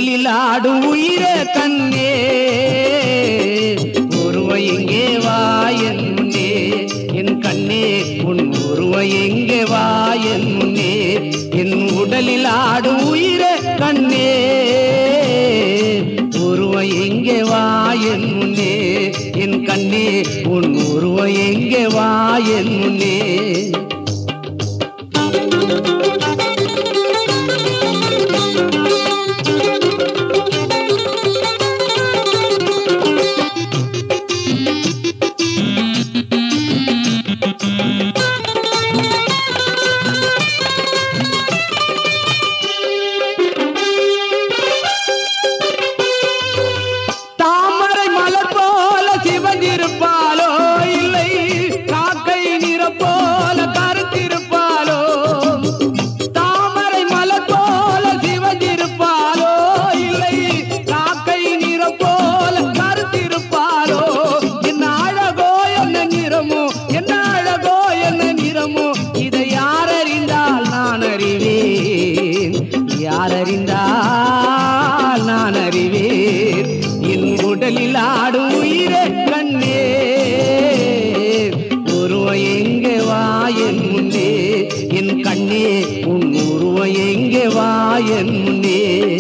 உடலில் ஆடும் உயிரே கண்ணே உருவ எங்கே வா என் முன்னே என் கண்ணே உன் உருவ எங்கே வா என் முன்னே என் உடலில் ஆடும் உயிரே கண்ணே உருவ எங்கே வா என் முன்னே என் கண்ணே உன் உருவ எங்கே வா என் முன்னே தாமரை மலர் போல சிவந்திருப்பாளோ இல்லை காக்கை நிற போல கருத்திருப்பாளோ தாமரை மலர் போல சிவந்திருப்பாளோ இல்லை காக்கை நிற போல கருத்திருப்பாளோ என்ன அழகோ என்ன நிறமோ என்ன அழகோ என்ன நிறமோ இதை யார் அறிந்தால் நான் அறிவேன் யார் அறிந்தால் நான் அறிவேன் என் உடலில் ஆடும் உயிரே கண்ணே உருவ எங்கே வா என் முன்னே என் கண்ணே உன் உருவ எங்கே வா என் முன்னே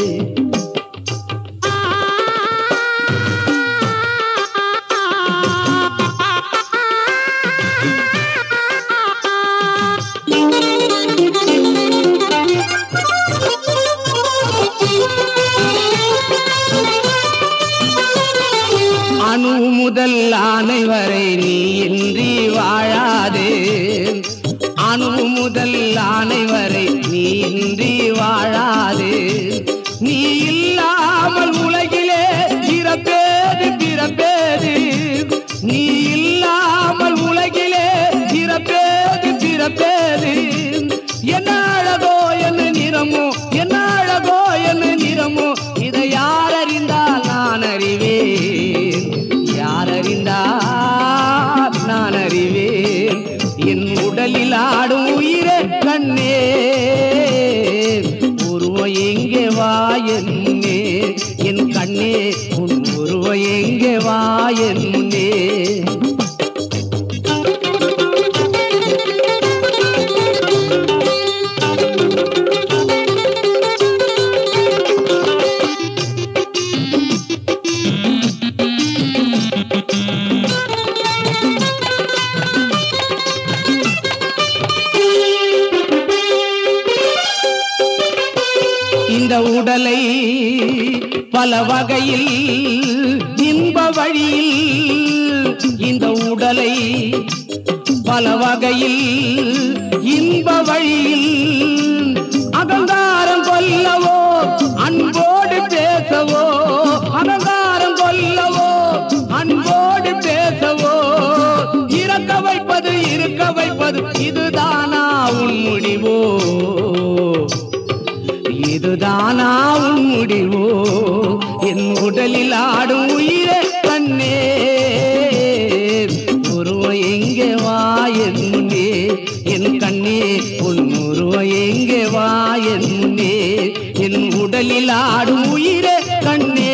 அணு முதல் ஆனை வரை நீ இன்றி வாழாதே அணு முதல் ஆனை வரை நீ இன்றி வாழாதே நீ இல்லாமல் உலகிலே பிறப்பேது பிறப்பேது நீ இல்லாமல் உலகிலே பிறப்பேது பிறப்பேது என்ன அழகோ என்ன நிறமோ என்ன அழகோ என்ன நிறமோ இதை யார் அறிந்தால் நான் அறிவேன் யார் அறிந்தால் நான் அறிவேன் என் உடலில் ஆடும் உயிரே கண்ணே உருவ எங்கே வா என் முன்னே என் கண்ணே உன் உருவ எங்கே வா என் முன்னே இந்த உடலை பல வகையில் இன்ப வழியில் இந்த உடலை பல வகையில் இன்ப வழியில் அகங்காரம் கொல்லவோ அன்போடு பேசவோ அகங்காரம் கொல்லவோ அன்போடு பேசவோ இறக்க வைப்பது இருக்க வைப்பது இதுதானா உன் முடிவோ இதுதானா உன் முடிவோ என் உடலில் ஆடும் உயிரே கண்ணே உருவ எங்கே வா என் முன்னே என் கண்ணே உன் உருவ எங்கே வா என் முன்னே என் உடலில் ஆடும் உயிரே கண்ணே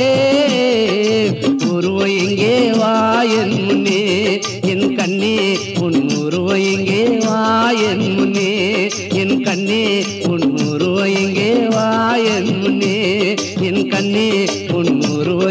உருவ எங்கே வா என் முன்னே என் கண்ணே உன் உருவ எங்கே வா என் முன்னே என் கண்ணே உன் உருவ எங்கே வா என் முன்னே என் கண்ணே உன் உருவ